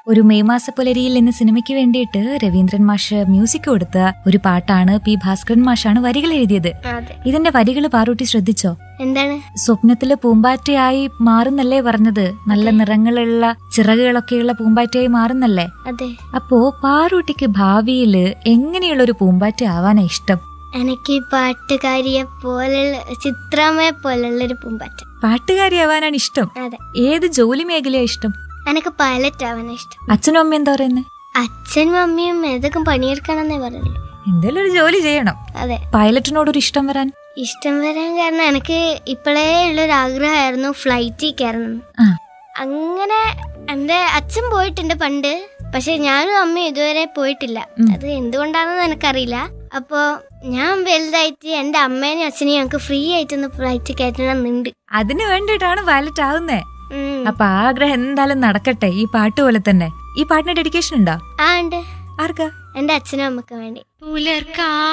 ഒരു മെയ് മാസ പുലരിയിൽ എന്ന സിനിമയ്ക്ക് വേണ്ടിയിട്ട് രവീന്ദ്രൻ മാഷ് മ്യൂസിക് കൊടുത്ത ഒരു പാട്ടാണ് പി ഭാസ്കരൻ മാഷാണ് വരികൾ എഴുതിയത് അതെ ഇതിന്റെ വരികൾ പാറൂട്ടി ശ്രദ്ധിച്ചോ എന്താണ് സ്വപ്നത്തില് പൂമ്പാറ്റയായി മാറുന്നല്ലേ പറഞ്ഞത് നല്ല നിറങ്ങളുള്ള ചിറകുകളൊക്കെയുള്ള പൂമ്പാറ്റയായി മാറുന്നല്ലേ അതെ അപ്പോ പാറൂട്ടിക്ക് ഭാവിയില് എങ്ങനെയുള്ള ഒരു പൂമ്പാറ്റ ആവാനാ ഇഷ്ടം എനിക്ക് പാട്ടുകാരിയെ പോലുള്ള ചിത്രമയെ പോലുള്ള ഒരു പൂമ്പാറ്റ പാട്ടുകാരി ആവാനാണ് ഇഷ്ടം അതെ ഏത് ജോലി മേഖലയാ ഇഷ്ടം എനിക്ക് പൈലറ്റ് ആവാൻ ഇഷ്ടം അച്ഛനും അമ്മയും എന്താ പറയുന്നത് അച്ഛനും അമ്മയും ഏതൊക്കെ പണിയെടുക്കണമെന്നേ പറയുള്ളൂ എന്തെങ്കിലും ഒരു ജോലി ചെയ്യണം അതെ പൈലറ്റിനോടൊരു ഇഷ്ടം വരാൻ ഇഷ്ടം വരാൻ കാരണം എനിക്ക് ഇപ്പോഴേ ഉള്ളൊരു ആഗ്രഹമായിരുന്നു ഫ്ലൈറ്റിൽ കയറണം ആ അങ്ങനെ എൻ്റെ അച്ഛൻ പോയിട്ടുണ്ട് പണ്ട് പക്ഷെ ഞാനും അമ്മയും ഇതുവരെ പോയിട്ടില്ല അത് എന്തുകൊണ്ടാണെന്ന് എനിക്കറിയില്ല അപ്പോ ഞാൻ വലുതായിട്ട് എൻ്റെ അമ്മേനെയും അച്ഛനെയും ഞങ്ങൾക്ക് ഫ്രീ ആയിട്ടൊന്ന് ഫ്ലൈറ്റ് കയറ്റണമെന്നുണ്ട് അതിന് വേണ്ടിയിട്ടാണ് പൈലറ്റ് ആവുന്നേ ഉം. അപ്പൊ ആ ആഗ്രഹം എന്തായാലും നടക്കട്ടെ ഈ പാട്ട് പോലെ തന്നെ ഈ പാട്ടിന് ഡെഡിക്കേഷൻ ഉണ്ടോ ആ ഉണ്ട് ആർക്കാ എൻ്റെ അച്ഛനും അമ്മക്കും വേണ്ടി പുലർക്കാ